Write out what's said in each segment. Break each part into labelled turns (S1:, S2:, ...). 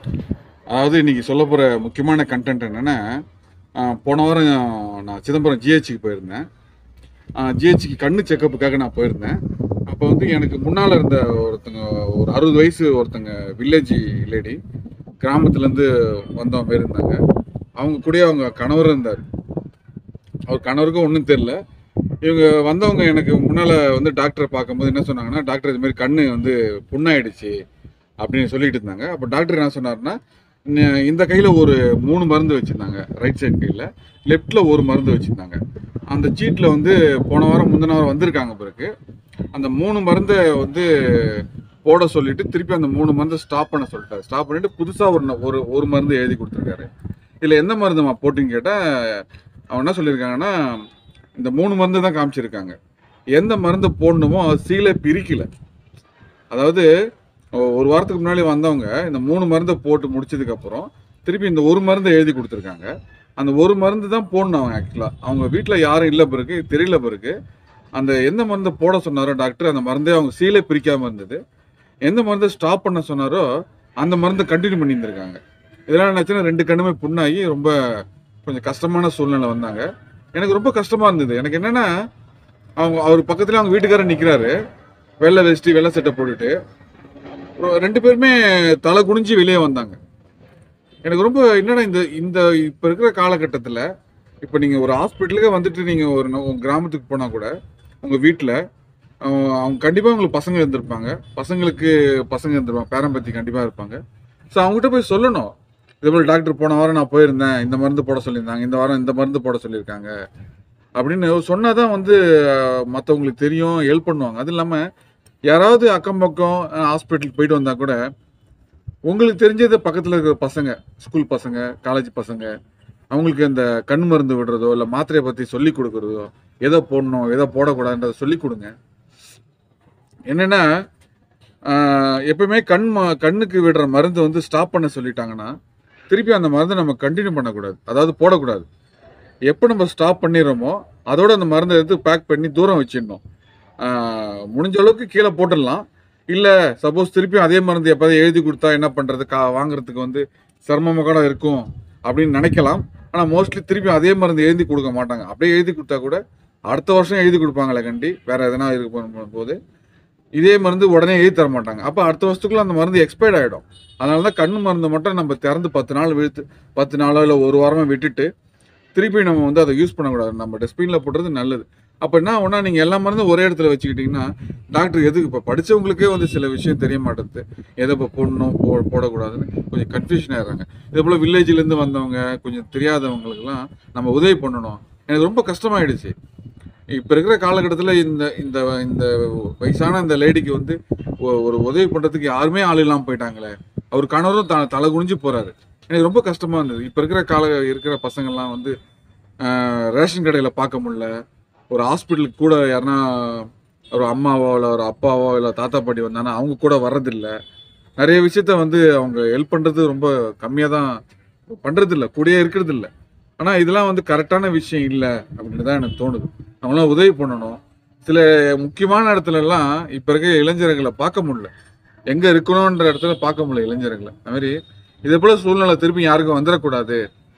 S1: அதாவது இன்னைக்கு சொல்ல போகிற முக்கியமான கண்டென்ட் என்னென்னா போன வாரம் நான் சிதம்பரம் ஜிஹெச்சுக்கு போயிருந்தேன் ஜிஹெச்சுக்கு கண்ணு செக்கப்புக்காக நான் போயிருந்தேன் அப்போ வந்து எனக்கு முன்னால் இருந்த ஒருத்தங்க ஒரு அறுபது வயசு ஒருத்தங்க வில்லேஜ் லேடி கிராமத்துலேருந்து வந்தவங்க பேர் இருந்தாங்க அவங்க கூடயே அவங்க கணவர் இருந்தார் அவர் கணவருக்கும் ஒன்றும் தெரில இவங்க வந்தவங்க எனக்கு முன்னால் வந்து டாக்டரை பார்க்கும்போது என்ன சொன்னாங்கன்னா டாக்டர் இது மாதிரி கண்ணு வந்து புண்ணாயிடுச்சு அப்படின்னு சொல்லிட்டு இருந்தாங்க அப்போ டாக்டர் என்ன சொன்னார்னா "ந- இந்த கையில் ஒரு மூணு மருந்து வச்சுருந்தாங்க ரைட் சைடு கையில் லெஃப்டில் ஒரு மருந்து வச்சுருந்தாங்க அந்த சீட்டில் வந்து போன வாரம் முந்தின வாரம் வந்திருக்காங்க பிறகு அந்த மூணு மருந்தை வந்து போட சொல்லிட்டு திருப்பி அந்த மூணு மருந்தை ஸ்டாப் பண்ண சொல்லிட்டாரு ஸ்டாப் பண்ணிட்டு புதுசாக ஒரு ந- ஒரு ஒரு மருந்து எழுதி கொடுத்துருக்காரு இதில் எந்த மருந்துமா போட்டின்னு கேட்டால் அவன் என்ன சொல்லியிருக்காங்கன்னா இந்த மூணு மருந்து தான் காமிச்சிருக்காங்க எந்த மருந்து போடணுமோ அது சீலை பிரிக்கல அதாவது ஒ- ஒரு வாரத்துக்கு முன்னாடி வந்தவங்க இந்த மூணு மருந்தை போட்டு முடிச்சதுக்கப்புறம் திருப்பி இந்த ஒரு மருந்தை எழுதி கொடுத்துருக்காங்க அந்த ஒரு மருந்து தான் போடணும் அவங்க ஆக்சுவலாக அவங்க வீட்டில் யாரும் இல்லை பிறகு தெரியல பிறகு அந்த எந்த மருந்தை போட சொன்னாரோ டாக்டர் அந்த மருந்தே அவங்க சீலை பிரிக்காமல் இருந்தது எந்த மருந்தை ஸ்டாப் பண்ண சொன்னாரோ அந்த மருந்தை கண்டினியூ பண்ணியிருந்திருக்காங்க இதெல்லாம் என்னாச்சுன்னா ரெண்டு கண்ணுமே புண்ணாகி ரொம்ப கொஞ்சம் கஷ்டமான சூழ்நிலை வந்தாங்க எனக்கு ரொம்ப கஷ்டமாக இருந்தது எனக்கு என்னென்னா அவங்க அவர் பக்கத்தில் அவங்க வீட்டுக்காரர் நிற்கிறாரு வெள்ளை வெஸ்டி வெள்ளை சட்டை போட்டுட்டு அப்புறம் ரெண்டு பேருமே தலை குனிஞ்சு வெளியே வந்தாங்க எனக்கு ரொம்ப என்னடா இந்த இந்த இப்போ இருக்கிற காலகட்டத்தில் இப்போ நீங்கள் ஒரு ஹாஸ்பிட்டலுக்கு வந்துட்டு நீங்கள் ஒரு ந- உங்க கிராமத்துக்கு போனால் கூட உங்கள் வீட்டில் அவங்க கண்டிப்பாக உங்களுக்கு பசங்க இருந்திருப்பாங்க பசங்களுக்கு பசங்க இருந்திருப்பாங்க பேரம்பத்தி கண்டிப்பாக இருப்பாங்க ஸோ அவங்ககிட்ட போய் சொல்லணும் இதே போல் டாக்டர் போன வாரம் நான் போயிருந்தேன் இந்த மருந்து போட சொல்லியிருந்தாங்க இந்த வாரம் இந்த மருந்து போட சொல்லியிருக்காங்க அப்படின்னு சொன்னால் தான் வந்து மற்றவங்களுக்கு தெரியும் ஹெல்ப் பண்ணுவாங்க அது இல்லாமல் யாராவது அக்கம் பக்கம் ஹாஸ்பிட்டலுக்கு போயிட்டு வந்தால் கூட உங்களுக்கு தெரிஞ்சது பக்கத்தில் இருக்கிற பசங்க ஸ்கூல் பசங்க காலேஜ் பசங்க அவங்களுக்கு இந்த கண் மருந்து விடுறதோ இல்லை மாத்திரையை பற்றி சொல்லி கொடுக்குறதோ எதை போடணும் எதை போடக்கூடாதுன்றதை சொல்லி கொடுங்க என்னென்னா எப்பவுமே கண் ம- கண்ணுக்கு விடுற மருந்து வந்து ஸ்டாப் பண்ண சொல்லிட்டாங்கன்னா திருப்பி அந்த மருந்தை நம்ம கண்டினியூ பண்ணக்கூடாது அதாவது போடக்கூடாது எப்போ நம்ம ஸ்டாப் பண்ணிடுறோமோ அதோட அந்த மருந்தை எடுத்து பேக் பண்ணி தூரம் வச்சிடணும் ஆஹ் முடிஞ்ச அளவுக்கு கீழே போட்டுடலாம் இல்லை சப்போஸ் திருப்பியும் அதே மருந்து எப்போதாவது எழுதி கொடுத்தா என்ன பண்ணுறது கா வாங்குறதுக்கு வந்து சிரமமாக கூட இருக்கும் அப்படின்னு நினைக்கலாம் ஆனால் மோஸ்ட்லி திருப்பி அதே மருந்து எழுதி கொடுக்க மாட்டாங்க அப்படியே எழுதி கொடுத்தா கூட அடுத்த வருஷம் எழுதி கொடுப்பாங்களே கண்டி வேற எதனா இருக்கு பண்ணும் போது இதே மருந்து உடனே எழுதி தர மாட்டாங்க அப்போ அடுத்த வருஷத்துக்குள்ள அந்த மருந்து எக்ஸ்பைர்ட் ஆகிடும் அதனால தான் கண் மருந்து மட்டும் நம்ம திறந்து பத்து நாள் விழுத்து பத்து நாளோ இல்லை ஒரு வாரமாக விட்டுட்டு திருப்பி நம்ம வந்து அதை யூஸ் பண்ணக்கூடாது நம்ம டஸ்ட்பினில் போடுறது நல்லது அப்போ என்ன ஒன்றா நீங்கள் எல்லா மருந்தும் ஒரே இடத்துல வச்சுக்கிட்டிங்கன்னா டாக்டர் எதுக்கு இப்போ படித்தவங்களுக்கே வந்து சில விஷயம் தெரிய மாட்டேங்குது எதை இப்போ போடணும் போ போடக்கூடாதுன்னு கொஞ்சம் கன்ஃபியூஷன் ஆயிடுறாங்க இதே போல் வில்லேஜ்லேருந்து வந்தவங்க கொஞ்சம் தெரியாதவங்களுக்குலாம் நம்ம உதவி பண்ணணும் எனக்கு ரொம்ப கஷ்டமாயிடுச்சு இப்போ இருக்கிற காலகட்டத்தில் இந்த இந்த இந்த வயசான இந்த லேடிக்கு வந்து ஒ- ஒரு உதவி பண்ணுறதுக்கு யாருமே ஆள் இல்லாமல் போயிட்டாங்களே அவர் கணவரும் த தலை குனிஞ்சு போகிறாரு எனக்கு ரொம்ப கஷ்டமாக இருந்தது இப்போ இருக்கிற கால இருக்கிற பசங்கள்லாம் வந்து ஆஹ், ரேஷன் கடையில் பார்க்க முடியல ஒரு ஹாஸ்பிட்டலுக்கு கூட யாருன்னா ஒரு அம்மாவோ இல்லை ஒரு அப்பாவோ இல்லை தாத்தா பாட்டி வந்தாங்கன்னா அவங்க கூட வர்றதில்ல நிறைய விஷயத்த வந்து அவங்க ஹெல்ப் பண்ணுறது ரொம்ப கம்மியாக தான் பண்ணுறதில்ல கூடயே இருக்கிறது இல்ல ஆனால் இதெல்லாம் வந்து கரெக்டான விஷயம் இல்லை அப்படின்னு தான் எனக்கு தோணுது அவங்களாம் உதவி பண்ணணும் சில முக்கியமான இடத்துல எல்லாம் இப்போ இருக்க இளைஞர்களை பார்க்க முடியல எங்கே இருக்கணுன்ற இடத்துல பார்க்க முடியல இளைஞர்களை அது மாதிரி இதே போல் சூழ்நிலை திருப்பி யாருக்கும் வந்துடக்கூடாது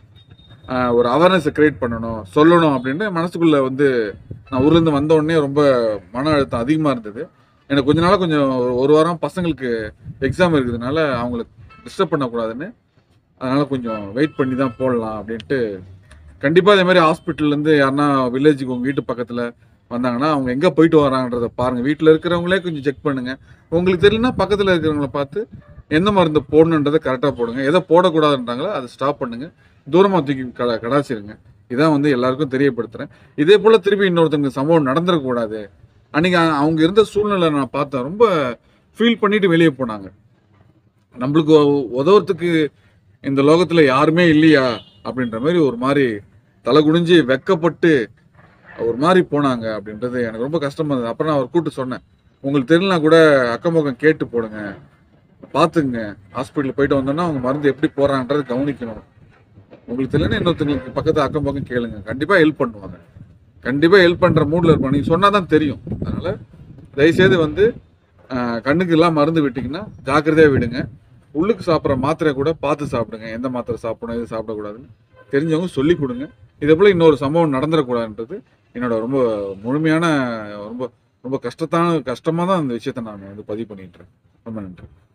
S1: ஆஹ் ஒரு அவேர்னஸை கிரியேட் பண்ணணும் சொல்லணும் அப்படின்னு மனசுக்குள்ள வந்து நான் ஊர்லேருந்து வந்த உடனே ரொம்ப மன அழுத்தம் அதிகமாக இருந்தது எனக்கு கொஞ்ச நாளாக கொஞ்சம் ஒரு- ஒரு வாரம் பசங்களுக்கு எக்ஸாம் இருக்கிறதுனால அவங்களுக்கு டிஸ்டர்ப் பண்ணக்கூடாதுன்னு அதனால கொஞ்சம் வெயிட் பண்ணி தான் போடலாம் அப்படின்ட்டு கண்டிப்பாக அதே மாதிரி ஹாஸ்பிட்டல்லேருந்து யாருன்னா வில்லேஜுக்கு உங்கள் வீட்டு பக்கத்தில் வந்தாங்கன்னா அவங்க எங்கே போயிட்டு வராங்கன்றத பாருங்கள் வீட்டில் இருக்கிறவங்களே கொஞ்சம் செக் பண்ணுங்கள் உங்களுக்கு தெரியலனா பக்கத்தில் இருக்கிறவங்கள பார்த்து எந்த மருந்து போடணுன்றதை கரெக்டாக போடுங்க எதை போடக்கூடாதுன்றாங்களோ அதை ஸ்டாப் பண்ணுங்கள் தூரமாக தூக்கி கட கடாச்சிருங்க இதான் வந்து எல்லாருக்கும் தெரியப்படுத்துகிறேன் இதே போல் திருப்பி இன்னொருத்தங்க சம்பவம் நடந்துடக்கூடாது அன்றைக்கி அவங்க இருந்த சூழ்நிலை நான் பார்த்தேன் ரொம்ப ஃபீல் பண்ணிட்டு வெளியே போனாங்க நம்மளுக்கு உ- உதவுறதுக்கு இந்த லோகத்தில் யாருமே இல்லையா அப்படின்ற மாதிரி ஒரு மாதிரி தலை குனிஞ்சு வெக்கப்பட்டு ஒரு மாதிரி போனாங்க அப்படின்றது எனக்கு ரொம்ப கஷ்டமா இருந்தது அப்புறம் நான் அவர் கூட்டு சொன்னேன் உங்களுக்கு தெரியலனா கூட அக்கம் பக்கம் கேட்டு போடுங்க பார்த்துங்க ஹாஸ்பிட்டல் போயிட்டு வந்தோன்னா அவங்க மருந்து எப்படி போடுறாங்கன்றதை கவனிக்கணும் உங்களுக்கு தெரியலன்னா இன்னொருத்தங்களுக்கு பக்கத்து அக்கம் பக்கம் கேளுங்க கண்டிப்பாக ஹெல்ப் பண்ணுவாங்க கண்டிப்பாக ஹெல்ப் பண்ணுற மூடில் இருப்பாங்க நீங்கள் சொன்னால் தான் தெரியும் அதனால் தயவுசெய்து வந்து ஆஹ், கண்ணுக்கு எல்லாம் மருந்து விட்டிங்கன்னா ஜாக்கிரதையாக விடுங்க உள்ளுக்கு சாப்பிட்ற மாத்திரை கூட பார்த்து சாப்பிடுங்க எந்த மாத்திரை சாப்பிடணும் எது சாப்பிடக்கூடாதுன்னு தெரிஞ்சவங்க சொல்லி கொடுங்க இதே போல் இன்னொரு சம்பவம் நடந்துடக்கூடாதுன்றது என்னோட ரொம்ப முழுமையான ரொம்ப ரொம்ப கஷ்டத்தான கஷ்டமாக தான் அந்த விஷயத்தை நான் வந்து பதிவு பண்ணிட்டு இருக்கேன் ரொம்ப நன்றி